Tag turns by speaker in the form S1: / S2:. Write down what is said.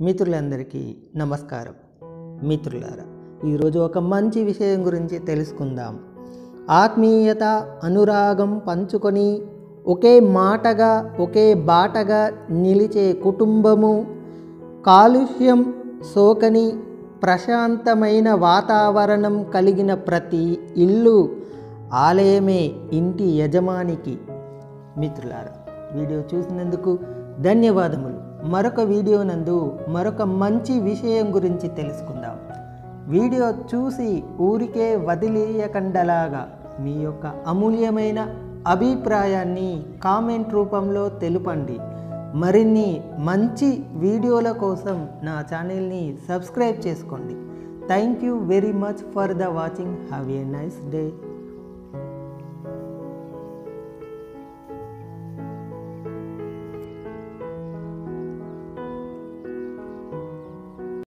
S1: మిత్రులందరికీ నమస్కారం మిత్రులారా ఈరోజు ఒక మంచి విషయం గురించి తెలుసుకుందాం ఆత్మీయత అనురాగం పంచుకొని ఒకే మాటగా ఒకే బాటగా నిలిచే కుటుంబము కాలుష్యం సోకని ప్రశాంతమైన వాతావరణం కలిగిన ప్రతి ఇల్లు ఆలయమే ఇంటి యజమానికి మిత్రులారా వీడియో చూసినందుకు ధన్యవాదములు మరొక వీడియో నందు మరొక మంచి విషయం గురించి తెలుసుకుందాం వీడియో చూసి ఊరికే వదిలేయకండలాగా మీ యొక్క అమూల్యమైన అభిప్రాయాన్ని కామెంట్ రూపంలో తెలుపండి మరిన్ని మంచి వీడియోల కోసం నా ఛానల్ని సబ్స్క్రైబ్ చేసుకోండి thank you very much for the watching have a nice day